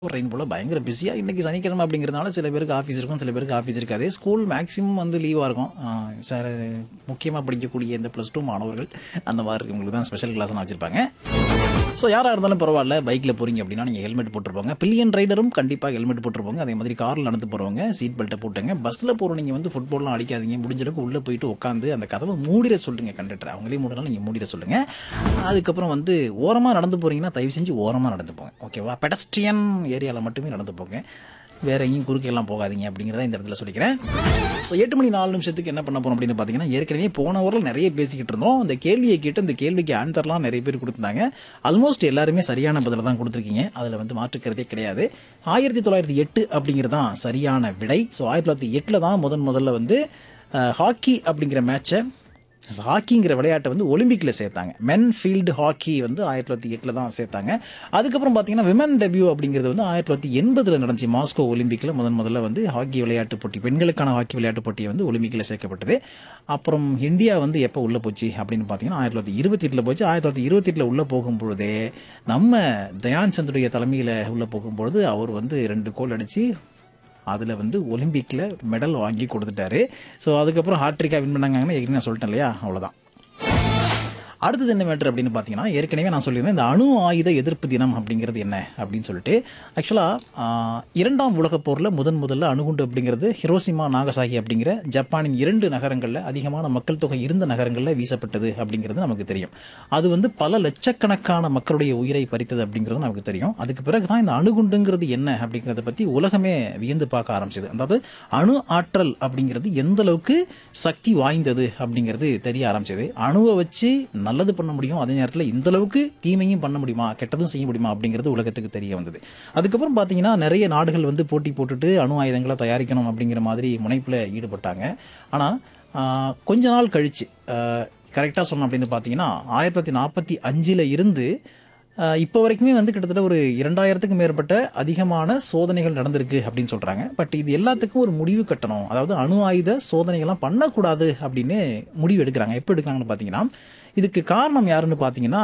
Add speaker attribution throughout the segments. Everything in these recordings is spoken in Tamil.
Speaker 1: ரெயின்போல பயங்கர பிஸியாக இன்றைக்கி சனிக்கிழமை அப்படிங்கிறதுனால சில பேருக்கு ஆஃபீஸ் இருக்கும் சில பேருக்கு ஆஃபீஸ் இருக்காது ஸ்கூல் மேக்ஸிமம் வந்து லீவாக இருக்கும் சார் முக்கியமாக படிக்கக்கூடிய இந்த ப்ளஸ் டூ மாணவர்கள் அந்த மாதிரி உங்களுக்கு தான் ஸ்பெஷல் கிளாஸ்லாம் வச்சுருப்பாங்க ஸோ யாராக இருந்தாலும் பரவாயில்ல பைக்கில் போகிறீங்க அப்படின்னா நீங்கள் ஹெல்மெட் போட்டிருப்போங்க பில்லியன் ரைடரும் கண்டிப்பாக ஹெல்மெட் போட்டிருப்பாங்க அதே மாதிரி காரில் நடந்து போகிறவங்க சீட் பெல்ட்டை போட்டுங்க பஸ்ஸில் போகிற நீங்கள் வந்து ஃபுட்பால்லாம் அடிக்காதீங்க முடிஞ்சளவுக்கு உள்ளே போயிட்டு உட்காந்து அந்த கதவை மூடிட சொல்லுங்க கண்டக்டர் அவங்களே மூடினாலும் நீங்கள் மூடிட சொல்லுங்கள் அதுக்கப்புறம் வந்து ஓரமாக நடந்து போகிறீங்கன்னா தயவு செஞ்சு ஓரமாக நடந்து போங்க ஓகேவா பெடஸ்ட்ரியன் ஏரியாவில் மட்டுமே நடந்து போங்க வேற எங்கேயும் குறுக்கெல்லாம் போகாதீங்க அப்படிங்கிறத இந்த இடத்துல சொல்லிக்கிறேன் ஸோ எட்டு மணி நாலு நிமிஷத்துக்கு என்ன பண்ண போறோம் அப்படின்னு பார்த்தீங்கன்னா ஏற்கனவே போன ஊரில் நிறைய பேசிக்கிட்டு இருந்தோம் இந்த கேள்வியை கேட்டு இந்த கேள்விக்கு ஆன்சர்லாம் நிறைய பேர் கொடுத்துருந்தாங்க ஆல்மோஸ்ட் எல்லாருமே சரியான பதில தான் கொடுத்துருக்கீங்க அதில் வந்து மாற்றுக்கிறதே கிடையாது ஆயிரத்தி தொள்ளாயிரத்தி எட்டு அப்படிங்கிறது தான் சரியான விடை ஸோ ஆயிரத்தி தொள்ளாயிரத்தி எட்டில் தான் முதன் முதல்ல வந்து அஹ், ஹாக்கி அப்படிங்கிற மேட்சை ஹாக்கிங்கிற விளையாட்டை வந்து ஒலிம்பிக்கில் சேர்த்தாங்க மென் ஃபீல்டு ஹாக்கி வந்து ஆயிரத்தி தொள்ளாயிரத்தி எட்டில் தான் சேர்த்தாங்க அதுக்கப்புறம் பார்த்தீங்கன்னா விமன் டெபியூ அப்படிங்கிறது வந்து ஆயிரத்தி தொள்ளாயிரத்தி எண்பதில் நடந்துச்சு மாஸ்கோ ஒலிம்பிக்கில் முதன் முதல்ல வந்து ஹாக்கி விளையாட்டு போட்டி பெண்களுக்கான ஹாக்கி விளையாட்டு போட்டி வந்து ஒலிம்பிக்கில் சேர்க்கப்பட்டது அப்புறம் இந்தியா வந்து எப்போ உள்ளே போச்சு அப்படின்னு பார்த்தீங்கன்னா ஆயிரத்தி தொள்ளாயிரத்தி இருபத்தி எட்டில் போச்சு ஆயிரத்தி தொள்ளாயிரத்தி இருபத்தி எட்டில் உள்ளே போகும்பொழுதே நம்ம தயான் சந்துடைய தலைமையில் உள்ளே போகும்பொழுது அவர் வந்து ரெண்டு கோல் அடித்து அதில் வந்து ஒலிம்பிக்கில் மெடல் வாங்கி கொடுத்துட்டாரு ஸோ அதுக்கப்புறம் ஹாட்ரிக்காக வின் பண்ணாங்கன்னு ஏற்கனவே நான் சொல்லிட்டேன் இல்லையா அவ்வளோதான் அடுத்தது என்ன மேட்ரு அப்படின்னு பார்த்தீங்கன்னா ஏற்கனவே நான் சொல்லியிருந்தேன் இந்த அணு ஆயுத எதிர்ப்பு தினம் அப்படிங்கிறது என்ன அப்படின்னு சொல்லிட்டு ஆக்சுவலாக இரண்டாம் உலகப் போரில் முதன் முதல்ல அணுகுண்டு அப்படிங்கிறது ஹிரோசிமா நாகசாகி அப்படிங்கிற ஜப்பானின் இரண்டு நகரங்களில் அதிகமான மக்கள் தொகை இருந்த நகரங்களில் வீசப்பட்டது அப்படிங்கிறது நமக்கு தெரியும் அது வந்து பல லட்சக்கணக்கான மக்களுடைய உயிரை பறித்தது அப்படிங்கிறது நமக்கு தெரியும் அதுக்கு பிறகு தான் இந்த அணுகுண்டுங்கிறது என்ன அப்படிங்கிறத பற்றி உலகமே வியந்து பார்க்க ஆரம்பிச்சது அதாவது அணு ஆற்றல் அப்படிங்கிறது எந்த அளவுக்கு சக்தி வாய்ந்தது அப்படிங்கிறது தெரிய ஆரம்பிச்சது அணுவை வச்சு நல்லது பண்ண முடியும் அதே நேரத்தில் இந்த அளவுக்கு தீமையும் பண்ண முடியுமா கெட்டதும் செய்ய முடியுமா அப்படிங்கிறது உலகத்துக்கு தெரிய வந்தது அதுக்கப்புறம் பார்த்தீங்கன்னா நிறைய நாடுகள் வந்து போட்டி போட்டுட்டு அணு ஆயுதங்களை தயாரிக்கணும் அப்படிங்கிற மாதிரி முனைப்பில் ஈடுபட்டாங்க ஆனால் கொஞ்ச நாள் கழிச்சு கரெக்டாக சொன்னோம் அப்படின்னு பார்த்தீங்கன்னா ஆயிரத்தி தொள்ளாயிரத்தி நாற்பத்தி அஞ்சில் இருந்து ஆஹ் இப்போ வரைக்குமே வந்து கிட்டத்தட்ட ஒரு இரண்டாயிரத்துக்கும் மேற்பட்ட அதிகமான சோதனைகள் நடந்திருக்கு அப்படின்னு சொல்றாங்க பட் இது எல்லாத்துக்கும் ஒரு முடிவு கட்டணும் அதாவது அணு ஆயுத சோதனைகள்லாம் பண்ணக்கூடாது அப்படின்னு முடிவு எடுக்கிறாங்க எப்போ எடுக்கிறாங்கன்னு பார்த்தீங்கன்னா இதுக்கு காரணம் யாருன்னு பார்த்தீங்கன்னா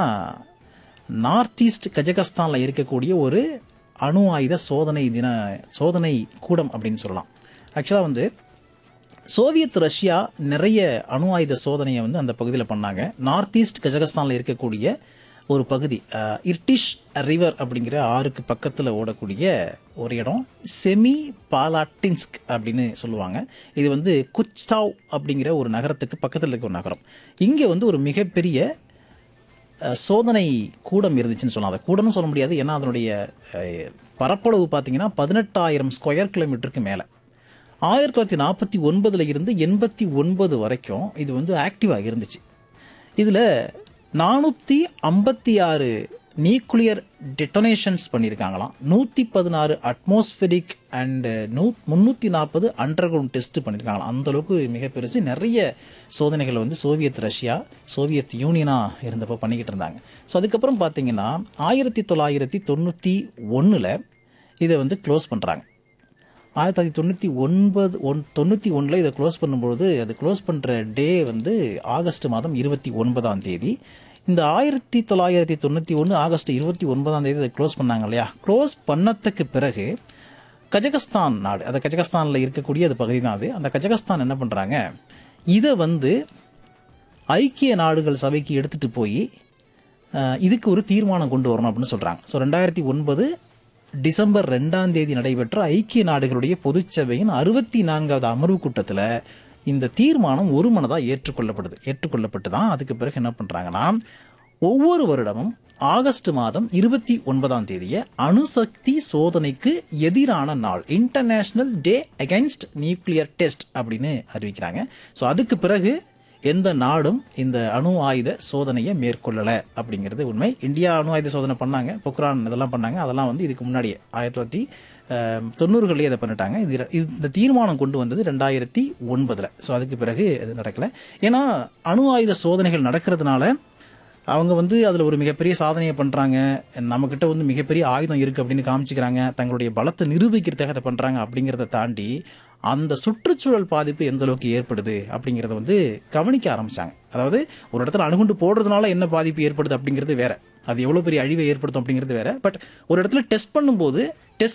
Speaker 1: நார்த் ஈஸ்ட் கஜகஸ்தானில் இருக்கக்கூடிய ஒரு அணு ஆயுத சோதனை தின சோதனை கூடம் அப்படின்னு சொல்லலாம் ஆக்சுவலாக வந்து சோவியத் ரஷ்யா நிறைய அணு ஆயுத சோதனையை வந்து அந்த பகுதியில் பண்ணாங்க நார்த் ஈஸ்ட் கஜகஸ்தானில் இருக்கக்கூடிய ஒரு பகுதி அஹ், இர்டிஷ் ரிவர் அப்படிங்கிற ஆறுக்கு பக்கத்தில் ஓடக்கூடிய ஒரு இடம் செமி பாலாட்டின்ஸ்க் அப்படின்னு சொல்லுவாங்க இது வந்து குச்தாவ் அப்படிங்கிற ஒரு நகரத்துக்கு பக்கத்தில் இருக்க ஒரு நகரம் இங்கே வந்து ஒரு மிகப்பெரிய அஹ், சோதனை கூடம் இருந்துச்சுன்னு சொல்லலாம் அதை கூடம்னு சொல்ல முடியாது ஏன்னா அதனுடைய அஹ், பரப்பளவு பார்த்தீங்கன்னா பதினெட்டாயிரம் ஸ்கொயர் கிலோமீட்டருக்கு மேலே ஆயிரத்தி தொள்ளாயிரத்தி நாற்பத்தி ஒன்பதில் இருந்து எண்பத்தி ஒன்பது வரைக்கும் இது வந்து ஆக்டிவாக இருந்துச்சு இதில் நானூற்றி ஐம்பத்தி ஆறு நியூக்ளியர் டெட்டனேஷன்ஸ் பண்ணியிருக்காங்களாம் நூற்றி பதினாறு அட்மாஸ்பெரிக் அண்டு நூ முந்நூற்றி நாற்பது அண்டர் கிரவுண்ட் டெஸ்ட் பண்ணியிருக்காங்களாம் அந்த அளவுக்கு மிக பெருசு நிறைய சோதனைகளை வந்து சோவியத் ரஷ்யா சோவியத் யூனியனாக இருந்தப்போ பண்ணிக்கிட்டு இருந்தாங்க ஸோ அதுக்கப்புறம் பார்த்தீங்கன்னா ஆயிரத்தி தொள்ளாயிரத்தி தொண்ணூற்றி ஒன்றில் இதை வந்து க்ளோஸ் பண்ணுறாங்க ஆயிரத்தி தொள்ளாயிரத்தி தொண்ணூற்றி ஒன்பது ஒன் தொண்ணூற்றி ஒன்றில் இதை க்ளோஸ் பண்ணும்பொழுது அது க்ளோஸ் பண்ணுற டே வந்து ஆகஸ்ட் மாதம் இருபத்தி ஒன்பதாம் தேதி இந்த ஆயிரத்தி தொள்ளாயிரத்தி தொண்ணூற்றி ஒன்று ஆகஸ்ட் இருபத்தி ஒன்பதாம் தேதி அதை க்ளோஸ் பண்ணாங்க இல்லையா க்ளோஸ் பண்ணதுக்கு பிறகு கஜகஸ்தான் நாடு அந்த கஜகஸ்தானில் இருக்கக்கூடிய அது பகுதி தான் அது அந்த கஜகஸ்தான் என்ன பண்ணுறாங்க இதை வந்து ஐக்கிய நாடுகள் சபைக்கு எடுத்துகிட்டு போய் அஹ், இதுக்கு ஒரு தீர்மானம் கொண்டு வரணும் அப்படின்னு சொல்கிறாங்க ஸோ ரெண்டாயிரத்தி ஒன்பது டிசம்பர் ரெண்டாம் தேதி நடைபெற்ற ஐக்கிய நாடுகளுடைய பொதுச்சபையின் அறுபத்தி நான்காவது அமர்வு கூட்டத்தில் இந்த தீர்மானம் ஒரு மனதாக ஏற்றுக்கொள்ளப்படுது ஏற்றுக்கொள்ளப்பட்டு தான் அதுக்கு பிறகு என்ன பண்ணுறாங்கன்னா ஒவ்வொரு வருடமும் ஆகஸ்ட் மாதம் இருபத்தி ஒன்பதாம் தேதியை அணுசக்தி சோதனைக்கு எதிரான நாள் international day against nuclear test அப்படின்னு அறிவிக்கிறாங்க ஸோ அதுக்கு பிறகு எந்த நாடும் இந்த அணு ஆயுத சோதனையை மேற்கொள்ளலை அப்படிங்கிறது உண்மை இந்தியா அணு ஆயுத சோதனை பண்ணாங்க பொக்ரான் இதெல்லாம் பண்ணாங்க அதெல்லாம் வந்து இதுக்கு முன்னாடியே ஆயிரத்தி தொள்ளாயிரத்தி அஹ், தொண்ணூறுகள்லேயே அதை பண்ணிட்டாங்க இது ர- இது- இந்த தீர்மானம் கொண்டு வந்தது ரெண்டாயிரத்தி ஒன்பதில் ஸோ அதுக்கு பிறகு இது நடக்கலை ஏன்னா அணு ஆயுத சோதனைகள் நடக்கிறதுனால அவங்க வந்து அதில் ஒரு மிகப்பெரிய சாதனையை பண்ணுறாங்க நம்மக்கிட்ட வந்து மிகப்பெரிய ஆயுதம் இருக்குது அப்படின்னு காமிச்சிக்கிறாங்க தங்களுடைய பலத்தை நிரூபிக்கிறதுக்காக அதை பண்ணுறாங்க அப்படிங்கிறத தாண்டி அந்த சுற்றுச்சூழல் பாதிப்பு எந்த அளவுக்கு ஏற்படுது அப்படிங்கிறத வந்து கவனிக்க ஆரம்பிச்சாங்க அதாவது ஒரு இடத்துல அணுகுண்டு போடுறதுனால என்ன பாதிப்பு ஏற்படுது அப்படிங்கிறது வேற அது எவ்வளோ பெரிய அழிவை ஏற்படுத்தும் அப்படிங்கிறது வேற பட் ஒரு இடத்துல டெஸ்ட் பண்ணும்போது